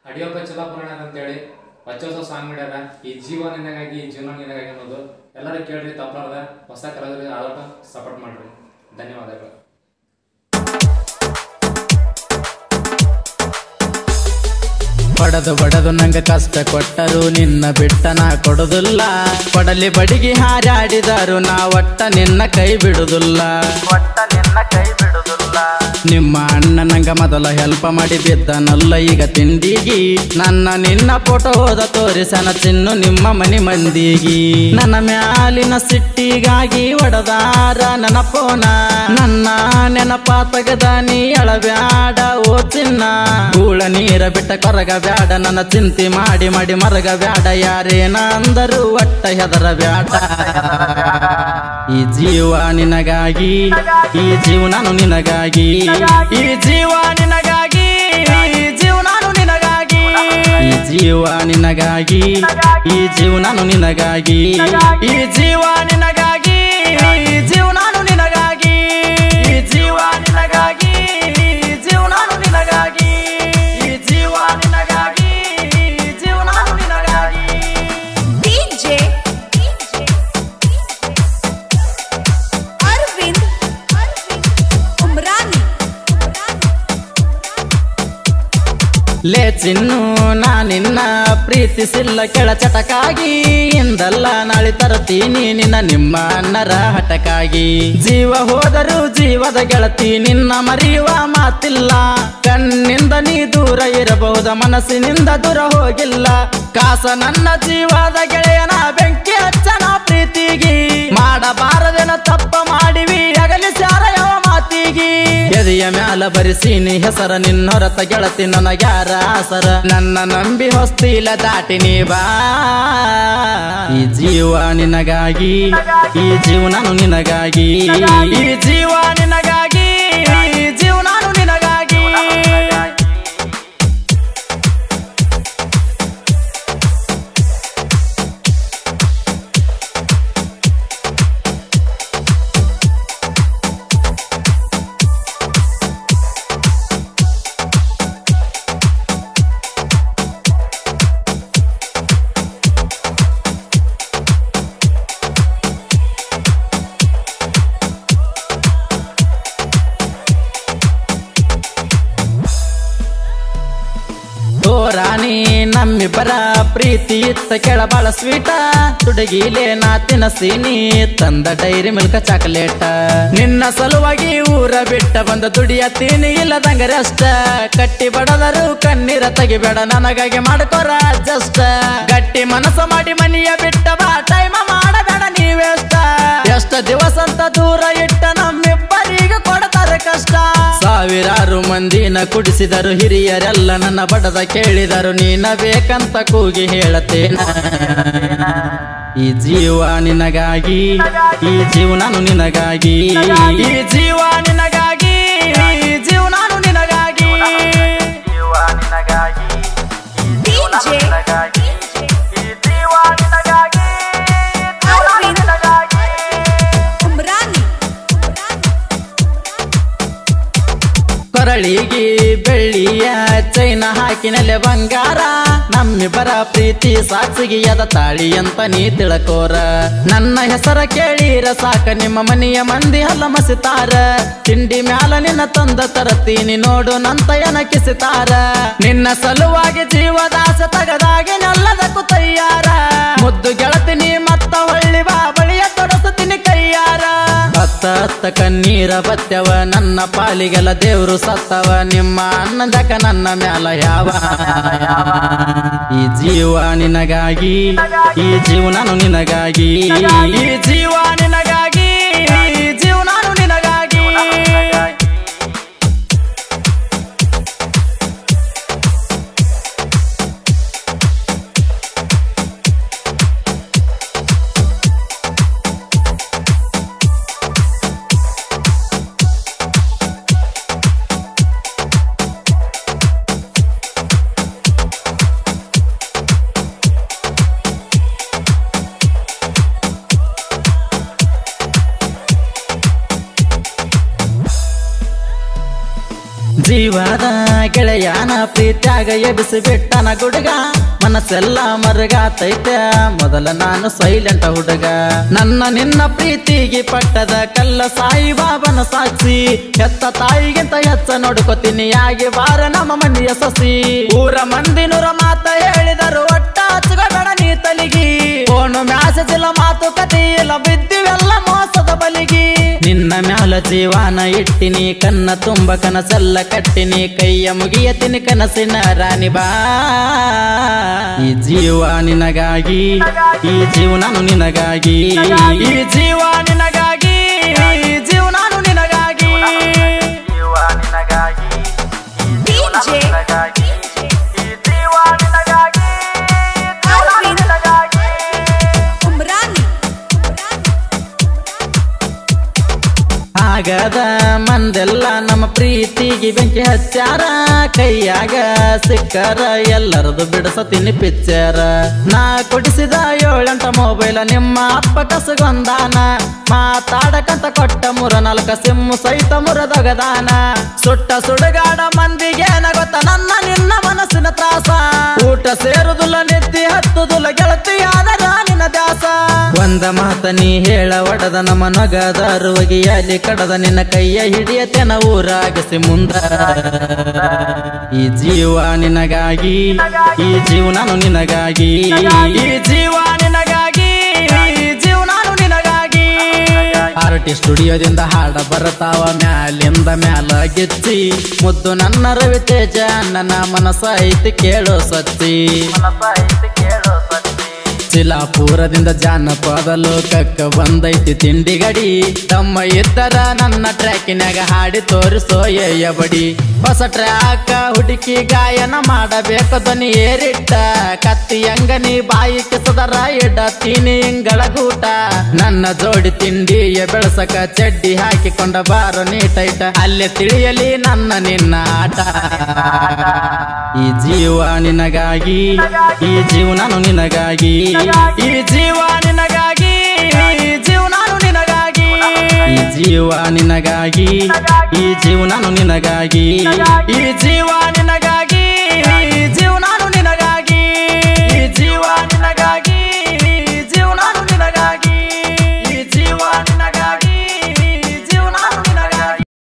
ಅಡಿಯಪ್ಪ ಚಲಾಪುರಾಣ ಅಂತೇಳಿ ಹೊಸ ಹೊಸ ಸಾಂಗ್ ಮಾಡ್ಯಾರ ಈ ಜೀವ ನಿನಗಾಗಿ ಈ ಜೀವನ ನಿನಗಾಗಿ ಅನ್ನೋದು ಎಲ್ಲರೂ ಕೇಳ್ರಿ ತಪ್ಪಲಾರ್ದ ಹೊಸ ಕಲಾವಿದರಿಗೆ ಆದಷ್ಟು ಸಪೋರ್ಟ್ ಮಾಡ್ರಿ ಧನ್ಯವಾದಗಳು ಬಡದು ಬಡದು ನಂಗ ಕಷ್ಟ ಕೊಟ್ಟರು ನಿನ್ನ ಬಿಟ್ಟ ನಾ ಕೊಡುದಿಲ್ಲ ಕೊಡಲಿ ಬಡಿಗಿ ಹಾರಾಡಿದರು ನಾ ಒಟ್ಟ ನಿನ್ನ ಕೈ ಬಿಡುದಿಲ್ಲ ಒಟ್ಟ ನಿನ್ನ ಕೈ ಬಿಡುದಿಲ್ಲ ನಿಮ್ಮ ಅಣ್ಣ ನಂಗ ಮೊದಲ ಹೆಲ್ಪ್ ಮಾಡಿ ಬಿದ್ದನಲ್ಲ ಈಗ ತಿಂಡಿಗಿ ನನ್ನ ನಿನ್ನ ಫೋಟೋ ಹೋದ ತೋರಿಸನ ಚಿನ್ನು ನಿಮ್ಮ ಮನಿ ಮಂದಿಗಿ ನನ್ನ ಮ್ಯಾಲಿನ ಸಿಟ್ಟಿಗಾಗಿ ಒಡದಾರ ನನ್ನ ಫೋನ ನನ್ನ ನೆನಪ ತೆಗದ ನೀ ಅಳಬ್ಯಾಡ ಓ ಚಿನ್ನ ಗೂಳ ನೀರ ಬಿಟ್ಟ ಕೊರಗ ಬ್ಯಾಡ ನನ್ನ ಚಿಂತೆ ಮಾಡಿ ಮಾಡಿ ಮರಗ ಬ್ಯಾಡ ಯಾರೇನ ಅಂದರು ಒಟ್ಟ ಹೆದರ ಬ್ಯಾಡ ಈ ಜೀವ ನಿನಗಾಗಿ ಈ ಜೀವನಾನು ನಿನಗಾಗಿ ಈ ಜೀವ ನಿನಗಾಗಿ ಈ ಜೀವನಾನು ನಿನಗಾಗಿ ಈ ಜೀವ ನಿನಗಾಗಿ ಈ ಜೀವನಾನು ನಿನಗಾಗಿ ಈ ಜೀವ ನಿನಗಾಗಿ ಈ ಜೀವನಾನು ನಿನಗಾಗಿ ಈ ಜೀವ ನಿನಗಾಗಿ ಈ ಜೀವನಾನು ನಿನಗಾಗಿ ಈ ಜೀವ ನಿನಗಾಗಿ ಈ ಜೀವನಾನು ನಿನಗಾಗಿ DJ Arvind Umrani ಲೇ ಚಿನ್ನು ನಾ ನಿನ್ನ ಪ್ರೀತಿಸಿಲ್ಲ ಕೆಳ ಚಟಕಾಗಿ ಇಂದಲ್ಲ ನಾಳೆ ತರತೀನಿ ನಿನ್ನ ನಿಮ್ಮ ಅಣ್ಣರ ಹಟಕಾಗಿ ಜೀವ ಹೋದರೂ ಜೀವದ ಗೆಳತಿ ನಿನ್ನ ಮರೆಯುವ ಮಾತಿಲ್ಲ ಕಣ್ಣಿಂದ ನೀ ದೂರ ಇರಬಹುದ ಮನಸ್ಸಿನಿಂದ ದೂರ ಹೋಗಿಲ್ಲ ಕಾಸ ನನ್ನ ಜೀವದ ಗೆಳೆಯನ ಬೆಂಕಿ ಹಚ್ಚನ ಪ್ರೀತಿಗಿ ಮಾಡಬಾರದೆನ ತಪ್ಪ ಮಾಡಿವಿ ಅಗಲಿ ಯಾವ ಮಾತಿಗಿ ಎದೆಯ ಮ್ಯಾಲ ಬರಿಸೀನಿ ಹೆಸರ ನಿನ್ನೊರತ ಗೆಳತಿ ನನಗ್ಯಾರ ಆಸರ ನನ್ನ ನಂಬಿ ಹೊಸ್ತಿಲ ದಾಟಿ ನೀ ಬಾ ಈ ಜೀವ ನಿನಗಾಗಿ ಈ ಜೀವನಾನು ನಿನಗಾಗಿ ಈ ಜೀವ ನಿನಗಾಗಿ ಈ ಜೀವನಾನು ನಿನಗಾಗಿ ಓ ರಾಣಿ ನಮ್ಮಿಬ್ಬರ ಪ್ರೀತಿ ಇತ್ತ ಕೆಳ ಬಾಳ ಸ್ವೀಟ ತುಡಗಿಲೆ ನಾ ತಿನಸೀನಿ ತಂದ ಡೈರಿ ಮಿಲ್ಕ ಚಾಕ್ಲೇಟ ನಿನ್ನ ಸಲುವಾಗಿ ಊರ ಬಿಟ್ಟ ಬಂದ ದುಡಿಯತ್ತೀನಿ ಇಲ್ಲದಂಗ ರೆಸ್ಟ್ ಕಟ್ಟಿ ಬಡದರು ಕಣ್ಣೀರ ತೆಗಿಬೇಡ ನನಗಾಗಿ ಮಾಡ್ಕೊರ ಜಸ್ಟ್ ಗಟ್ಟಿ ಮನಸ್ಸು ಮಾಡಿ ಮನಿಯ ಬಿಟ್ಟ ಬಾ ಟೈಮ ಮಾಡಬೇಡ ನೀವೆಷ್ಟ ಎಷ್ಟ ದಿವಸ ಅಂತ ದೂರ ಇಟ್ಟ ನಮ್ಮಿಬ್ಬರಿಗೆ ಕೊಡ್ತಾರೆ ಕಷ್ಟ ಸಾವಿರಾರು ಮಂದಿನ ಕುಡಿಸಿದರು ಹಿರಿಯರೆಲ್ಲ ನನ್ನ ಬಡದ ಕೇಳಿದರು ನೀನ ಬೇಕಂತ ಕೂಗಿ ಹೇಳತ್ತೇನ ಈ ಜೀವ ನಿನಗಾಗಿ ಈ ಜೀವನಾನು ನಿನಗಾಗಿ ಈ ಜೀವ ನಿನಗಾಗಿ ಈ ಜೀವನಾನು ನಿನಗಾಗಿ ಜೀವ ನಿನಗಾಗಿ DJ ಜೀವ ನಿನಗಾಗಿ Arvind Umrani ಕೊರಳಿಗೆ ಬೆಳ್ಳಿಯ ಚೈನ ಹಾಕಿನಲೆ ಬಂಗಾರ ನಮ್ಮಿಬ್ಬರ ಪ್ರೀತಿ ಸಾಕ್ಷಿಗೆ ಎದ ತಾಳಿ ಅಂತ ನೀ ತಿಳ್ಕೋರ ನನ್ನ ಹೆಸರ ಕೇಳಿರ ಸಾಕ ನಿಮ್ಮ ಮನೆಯ ಮಂದಿ ಹಲ್ಲ ಮಸಿತಾರ ತಿಂಡಿ ಮ್ಯಾಲ ನಿನ್ನ ತಂದ ತರತೀನಿ ನೋಡು ನಂತ ಎನಕಿಸಿತಾರ ನಿನ್ನ ಸಲುವಾಗಿ ಜೀವದಾಸ ತಗದಾಗಿ ನಲ್ಲದಕ್ಕೂ ತಯ್ಯಾರ ಮುದ್ದು ಗೆಳತಿನಿ ಮತ್ತ ಹೊಳ್ಳಿ ಬಾ ಬಳಿಯ ತೊಡಸುತ್ತೀನಿ ಕೈಯಾರ ಹತ್ತ ಹತ್ತ ಕಣ್ಣೀರ ಬತ್ಯವ ನನ್ನ ಪಾಲಿಗೆಲ್ಲ ದೇವ್ರು ಸತ್ತವ ನಿಮ್ಮ ಅನ್ನದಕ ನನ್ನ ಮ್ಯಾಲ ಯಾವ ಈ ಜೀವ ನಿನಗಾಗಿ ಈ ಜೀವನಾನು ನಿನಗಾಗಿ ಈ ಜೀವ ನಿನಗಾಗಿ ಈ ಜೀವನಾನು ನಿನಗಾಗಿ ಜೀವದ ಗೆಳೆಯನ ಪ್ರೀತ್ಯಾಗ ಎಬಿಸಿ ಬಿಟ್ಟನ ಗುಡುಗ ಮನಸ್ಸೆಲ್ಲ ಮರಗಾತೈತೆ ಮೊದಲ ನಾನು ಸೈಲೆಂಟ್ ಹುಡುಗ ನನ್ನ ನಿನ್ನ ಪ್ರೀತಿಗೆ ಪಟ್ಟದ ಕಲ್ಲ ಸಾಯಿ ಬಾಬನ ಸಾಕ್ಷಿ ಹೆತ್ತ ತಾಯಿಗಿಂತ ಹೆಚ್ಚ ನೋಡ್ಕೊತೀನಿ ಯಾಗಿ ಬಾರ ನಮ್ಮ ಮನೆಯ ಸಸಿ ಊರ ಮಂದಿ ನೂರ ಮಾತ ಹೇಳಿದರು ಒಟ್ಟ ಹಚ್ಚಬೇಡ ನೀ ತಲಿಗಿ ಫೋನು ಮ್ಯಾಸೇಜ್ ಇಲ್ಲ ಮಾತುಕತೆ ಇಲ್ಲ ಬಿದ್ದಿವೆಲ್ಲ ಮೋಸದ ಬಲಿಗಿ ನಿನ್ನ ಮ್ಯಾಲ ಜೀವಾನ ಇಟ್ಟಿನಿ ಕನ್ನ ತುಂಬ ಕನಸೆಲ್ಲ ಕಟ್ಟಿನಿ ಕೈಯ ಮುಗಿಯತಿನಿ ಕನಸಿನ ರಾಣಿ ಬಾ ಈ ಜೀವ ನಿನಗಾಗಿ ಈ ಜೀವನಾನು ನಿನಗಾಗಿ ಈ ಜೀವ ನಿನಗಾಗಿ ಈ ಜೀವನಾನು ನಿನಗಾಗಿ ಜೀವ ನಿನಗಾಗಿ DJ ನಿನಗಾಗಿ ಉಮ್ರಾನಿ ಆಗದ ಮಂದೆಲ್ಲ ನಮ್ಮ ಪ್ರೀತಿಗೆ ಬೆಂಕಿ ಹಚ್ಚಾರ ಕೈಯಾಗ ಸಿಕ್ಕರ ಎಲ್ಲರದು ಬಿಡಿಸತೀನಿ ಪಿಕ್ಚರ ನಾ ಕೊಡಿಸಿದ ಏಳೆಂಟ ಮೊಬೈಲ ನಿಮ್ಮ ಅಪ್ಪ ಕಸಗೊಂದಾನ ಮಾತಾಡಕಂತ ಕೊಟ್ಟ ಮುರ ನಾಲ್ಕ ಸಿಮ್ಮು ಸಹಿತ ಮುರದೊಗದಾನ ಸುಟ್ಟ ಸುಡುಗಾಡ ಮಂದಿಗೆ ಗೊತ್ತ ನನ್ನ ನಿನ್ನ ಮನಸ್ಸಿನ ತ್ರಾಸ ಊಟ ಸೇರುದಿಲ್ಲ ನಿದ್ದೆ ಹತ್ತುದಿಲ್ಲ ಗೆಳತಿಯಾದ ನಿನ್ನ ದಾಸ ಒಂದ ಮಾತ ನೀ ಹೇಳ ಒಡದ ನಮ್ಮ ನಗದ ರುವಗಿಯಲ್ಲಿ ಕಡದ ನಿನ್ನ ಕೈಯ ಹಿಡಿಯತೆನ ಊರಾಗಿಸಿ ಮುಂದ ಈ ಜೀವ ನಿನಗಾಗಿ ಈ ಜೀವನಾನು ನಿನಗಾಗಿ ಈ ಜೀವ ನಿನಗಾಗಿ ಈ ಜೀವನಾನು ನಿನಗಾಗಿ ಆರ್ಟಿ ಸ್ಟುಡಿಯೋದಿಂದ ಹಾಡ ಬರತಾವ ಮ್ಯಾಲಿಂದ ಮ್ಯಾಲ ಗೆಚ್ಚಿ ಮುದ್ದು ನನ್ನ ರವಿತೇಜ ನನ್ನ ಮನಸ್ಸ ಐತಿ ಕೇಳೋ ಸಚ್ಚಿ ಚಿಲಾಪುರದಿಂದ ಜಾನಪದ ಲೋಕಕ್ಕ ಬಂದೈತಿ ತಿಂಡಿ ಗಡಿ ತಮ್ಮ ಇದ್ದರ ನನ್ನ ಟ್ರ್ಯಾಕಿನ್ಯಾಗ ಹಾಡಿ ತೋರಿಸೋ ಏಯ ಬಡಿ ಹೊಸ ಟ್ರ್ಯಾಕ ಹುಡುಕಿ ಗಾಯನ ಮಾಡಬೇಕು ಧ್ವನಿ ಏರಿಟ್ಟ ಕತ್ತಿ ಅಂಗನಿ ಬಾಯಿ ಕಿಸದರ ಇಡತೀನಿ ಇಂಗಳ ಗೂಟ ನನ್ನ ಜೋಡಿ ತಿಂಡಿಯ ಬೆಳಸಕ ಚಡ್ಡಿ ಹಾಕಿಕೊಂಡ ಬಾರೋ ನೀಟೈಟ ಅಲ್ಲೇ ತಿಳಿಯಲಿ ನನ್ನ ನಿನ್ನ ಆಟ ಈ ಜೀವ ನಿನಗಾಗಿ ಈ ಜೀವನಾನು ನಿನಗಾಗಿ ಈ ಜೀವ ನಿನಗಾಗಿ ಈ ಜೀವನಾನು ನಿನಗಾಗಿ ಈ ಜೀವ ನಿನಗಾಗಿ ಈ ಜೀವನಾನು ನಿನಗಾಗಿ ಈ ಜೀವ ನಿನಗಾಗಿ